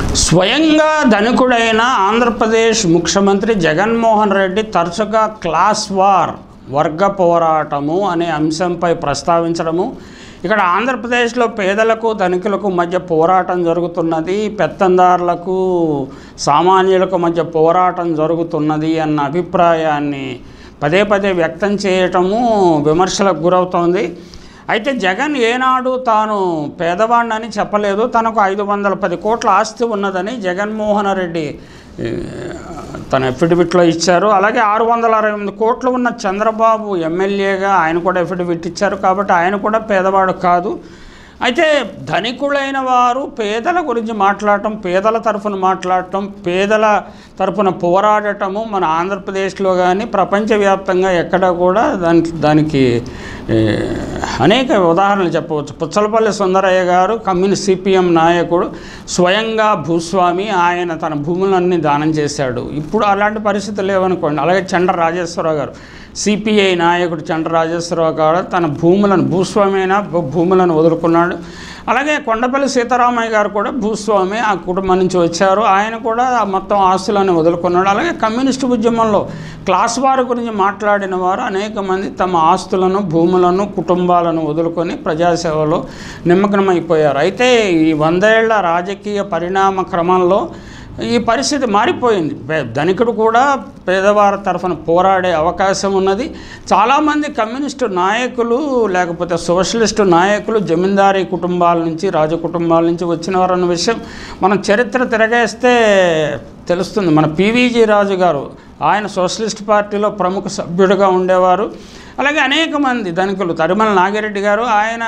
స్వయంగా ధనికుడైన ఆంధ్రప్రదేశ్ ముఖ్యమంత్రి జగన్మోహన్ రెడ్డి తరచుగా క్లాస్ వార్ వర్గ పోరాటము అనే అంశంపై ప్రస్తావించడము ఇక్కడ ఆంధ్రప్రదేశ్లో పేదలకు ధనికులకు మధ్య పోరాటం జరుగుతున్నది పెత్తందారులకు సామాన్యులకు మధ్య పోరాటం జరుగుతున్నది అన్న అభిప్రాయాన్ని పదే పదే వ్యక్తం చేయటము విమర్శలకు గురవుతోంది అయితే జగన్ ఏనాడు తాను పేదవాడినని చెప్పలేదు తనకు ఐదు వందల పది కోట్ల ఆస్తి ఉన్నదని జగన్మోహన్ రెడ్డి ఏ, తన ఎఫిడవిట్లో ఇచ్చారు అలాగే ఆరు వందల అరవై ఎనిమిది కోట్లు ఉన్న చంద్రబాబు ఎమ్మెల్యేగా ఆయన కూడా ఎఫిడవిట్ ఇచ్చారు కాబట్టి ఆయన కూడా పేదవాడు కాదు అయితే ధనికులైన వారు పేదల గురించి మాట్లాడటం పేదల తరఫున మాట్లాడటం పేదల తరఫున పోరాడటము మన ఆంధ్రప్రదేశ్లో కానీ ప్రపంచవ్యాప్తంగా ఎక్కడ కూడా దాని దానికి ఏ, అనేక ఉదాహరణలు చెప్పవచ్చు పుచ్చలపల్లి సుందరయ్య గారు కమ్యూనిస్ట్ సిపిఎం నాయకుడు స్వయంగా భూస్వామి ఆయన తన భూములన్నీ దానం చేశాడు ఇప్పుడు అలాంటి పరిస్థితులు లేవనుకోండి అలాగే చండ్ర రాజేశ్వరరావు గారు సిపిఐ నాయకుడు చండ్ర రాజేశ్వరరావు గారు తన భూములను భూస్వామి అయిన భూ- భూములను వదులుకున్నాడు అలాగే కొండపల్లి సీతారామయ్య గారు కూడా భూస్వామి ఆ కుటుంబం నుంచి వచ్చారు ఆయన కూడా ఆ మొత్తం ఆస్తులను వదులుకున్నాడు అలాగే కమ్యూనిస్టు ఉద్యమంలో క్లాస్ వారి గురించి మాట్లాడిన వారు అనేక మంది తమ ఆస్తులను భూములను కుటుంబాలను వదులుకొని ప్రజాసేవలో నిమగ్నమైపోయారు అయితే ఈ వందేళ్ల రాజకీయ పరిణామ క్రమంలో ఈ పరిస్థితి మారిపోయింది పే- ధనికుడు కూడా పేదవారి తరఫున పోరాడే అవకాశం ఉన్నది చాలామంది కమ్యూనిస్టు నాయకులు లేకపోతే సోషలిస్టు నాయకులు జమీందారీ కుటుంబాల నుంచి రాజ కుటుంబాల నుంచి వచ్చినవారు అన్న విషయం మనం చరిత్ర తిరగేస్తే తెలుస్తుంది మన పివిజి రాజు గారు ఆయన సోషలిస్ట్ పార్టీలో ప్రముఖ సభ్యుడిగా ఉండేవారు అలాగే అనేక మంది ధనికులు తరిమల నాగిరెడ్డి గారు ఆయన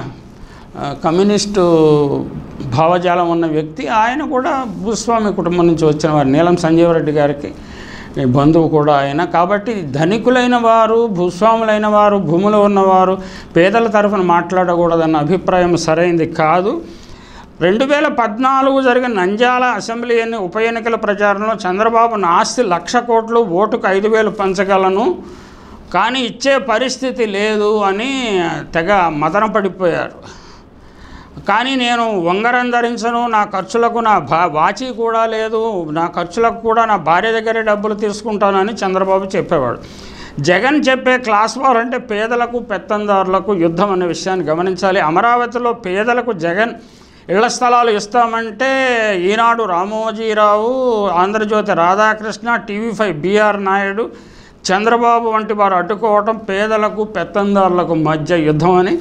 ఆ, కమ్యూనిస్టు భావజాలం ఉన్న వ్యక్తి ఆయన కూడా భూస్వామి కుటుంబం నుంచి వచ్చిన వారు నీలం సంజీవరెడ్డి గారికి ఈ బంధువు కూడా ఆయన కాబట్టి ధనికులైన వారు భూస్వాములైన వారు భూములు ఉన్నవారు పేదల తరఫున మాట్లాడకూడదన్న అభిప్రాయం సరైంది కాదు రెండు వేల పద్నాలుగు జరిగిన నంద్యాల అసెంబ్లీ ఎన్ని ఉప ఎన్నికల ప్రచారంలో చంద్రబాబు నా ఆస్తి లక్ష కోట్లు ఓటుకు ఐదు వేలు పంచగలను కానీ ఇచ్చే పరిస్థితి లేదు అని తెగ మదన పడిపోయారు కానీ నేను ఉంగరం ధరించను నా ఖర్చులకు నా భా వాచి కూడా లేదు నా ఖర్చులకు కూడా నా భార్య దగ్గరే డబ్బులు తీసుకుంటానని చంద్రబాబు చెప్పేవాడు జగన్ చెప్పే క్లాస్ వార్ అంటే పేదలకు పెత్తందారులకు యుద్ధం అనే విషయాన్ని గమనించాలి అమరావతిలో పేదలకు జగన్ ఇళ్ల స్థలాలు ఇస్తామంటే Eenadu Ramoji Rao Andhra Jyothi Radhakrishna TV five BR Naidu Chandrababu వంటి వారు అడ్డుకోవటం పేదలకు పెత్తందారులకు మధ్య యుద్ధం అని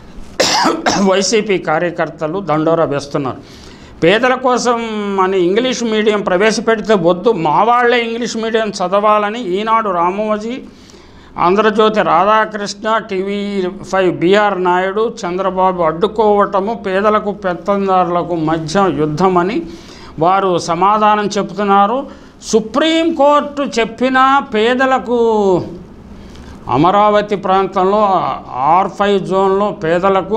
వైసీపీ కార్యకర్తలు దండోరా వేస్తున్నారు పేదల కోసం అని ఇంగ్లీష్ మీడియం ప్రవేశపెడితే వద్దు మా వాళ్ళే ఇంగ్లీష్ మీడియం చదవాలని Eenadu Ramoji Andhra Jyothi Radhakrishna TV five BR Naidu Chandrababu అడ్డుకోవటము పేదలకు పెత్తందారులకు మధ్య యుద్ధమని వారు సమాధానం చెప్తున్నారు సుప్రీంకోర్టు చెప్పిన పేదలకు అమరావతి ప్రాంతంలో ఆర్ ఫైవ్ జోన్లో పేదలకు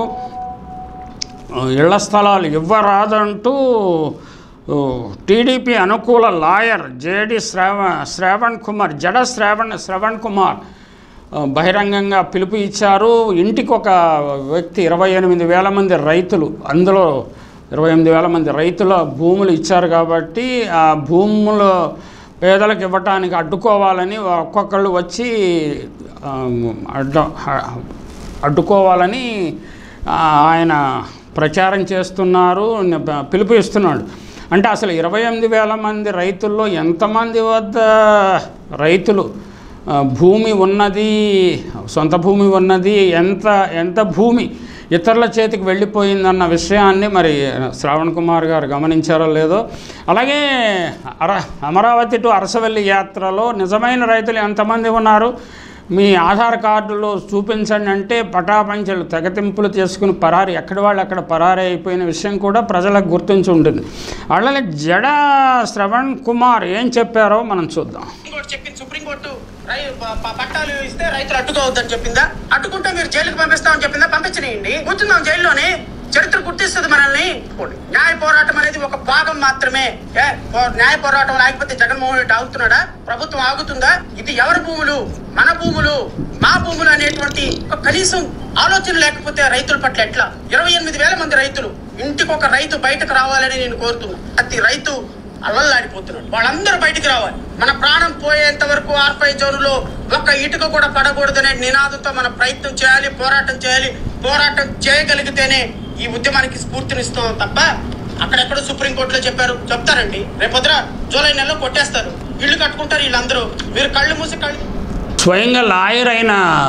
ఇళ్ల స్థలాలు ఇవ్వరాదంటూ ఓ, టీడీపీ అనుకూల లాయర్ జేడి శ్రావ శ్రావణ్ కుమార్ జడ శ్రావణ్ శ్రవణ్ కుమార్ ఆ, బహిరంగంగా పిలుపు ఇచ్చారు ఇంటికి ఒక వ్యక్తి ఇరవై ఎనిమిది వేల మంది రైతులు అందులో ఇరవై ఎనిమిది వేల మంది రైతుల భూములు ఇచ్చారు కాబట్టి ఆ భూములు పేదలకు ఇవ్వటానికి అడ్డుకోవాలని ఒక్కొక్కళ్ళు వచ్చి ఆ, అడ్డ అడ్డుకోవాలని ఆ, ఆయన ప్రచారం చేస్తున్నారు న- పిలుపు ఇస్తున్నాడు అంటే అసలు ఇరవై ఎనిమిది వేల మంది రైతుల్లో ఎంతమంది వద్ద రైతులు ఆ, భూమి ఉన్నది సొంత భూమి ఉన్నది ఎంత ఎంత భూమి ఇతరుల చేతికి వెళ్ళిపోయిందన్న విషయాన్ని మరి శ్రావణ్ కుమార్ గారు గమనించారో లేదో అలాగే అర అమరావతి టు అరసవల్లి యాత్రలో నిజమైన రైతులు ఎంతమంది ఉన్నారు మీ ఆధార్ కార్డులో చూపించండి అంటే పటాపంచలు తెగతింపులు చేసుకుని పరారి ఎక్కడి వాళ్ళు అక్కడ పరారి అయిపోయిన విషయం కూడా ప్రజలకు గుర్తుంచి ఉంటుంది అలాగే జడ శ్రవణ్ కుమార్ ఏం చెప్పారో మనం చూద్దాం సుప్రీంకోర్టు చెప్పింది సుప్రీంకోర్టు రై ప- ప- పట్టాలు ఇస్తే రైతులు అడ్డుకోవద్దని చెప్పిందా అడ్డుకుంటే మీరు జైలుకి పంపిస్తామని చెప్పిందా పంపించనియండి కూర్చుందాం జైల్లోనే చరిత్ర గుర్తిస్తుంది మనల్ని న్యాయ పోరాటం అనేది ఒక భాగం మాత్రమే ఏ, పో- న్యాయ పోరాటం లేకపోతే జగన్మోహన్ రెడ్డి ఆగుతున్నాడా ప్రభుత్వం ఆగుతుందా ఇది ఎవరి భూములు మన భూములు మా భూములు అనేటువంటి ఒక కనీసం ఆలోచన లేకపోతే రైతుల పట్ల ఎట్లా ఇరవై ఎనిమిది వేల మంది రైతులు ఇంటికి ఒక రైతు బయటకు రావాలని నేను కోరుతున్నా ప్రతి రైతు అల్లల్లాడిపోతున్నాడు వాళ్ళందరూ బయటికి రావాలి మన ప్రాణం పోయేంత వరకు ఆర్పై జోనులో ఒక్క ఇటుక కూడా పడకూడదనే నినాదంతో మనం ప్రయత్నం చేయాలి పోరాటం చేయాలి పోరాటం చేయగలిగితేనే ఈ ఉద్యమానికి స్ఫూర్తినిస్తాం తప్ప అక్కడెక్కడో సుప్రీంకోర్టులో చెప్పారు చెప్తారండి రేపొద్దున జూలై నెలలో కొట్టేస్తారు ఇల్లు కట్టుకుంటారు వీళ్ళందరూ మీరు కళ్ళు మూసి కళ్ళు స్వయంగా లాయర్ అయిన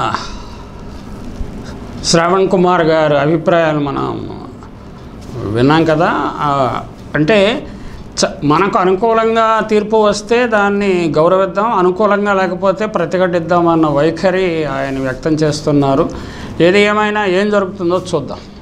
శ్రవణ్ కుమార్ గారి అభిప్రాయాలు మనం విన్నాం కదా ఆ, అంటే చ మనకు అనుకూలంగా తీర్పు వస్తే దాన్ని గౌరవిద్దాం అనుకూలంగా లేకపోతే ప్రతిఘటిద్దాం అన్న వైఖరి ఆయన వ్యక్తం చేస్తున్నారు ఏది ఏమైనా ఏం జరుగుతుందో చూద్దాం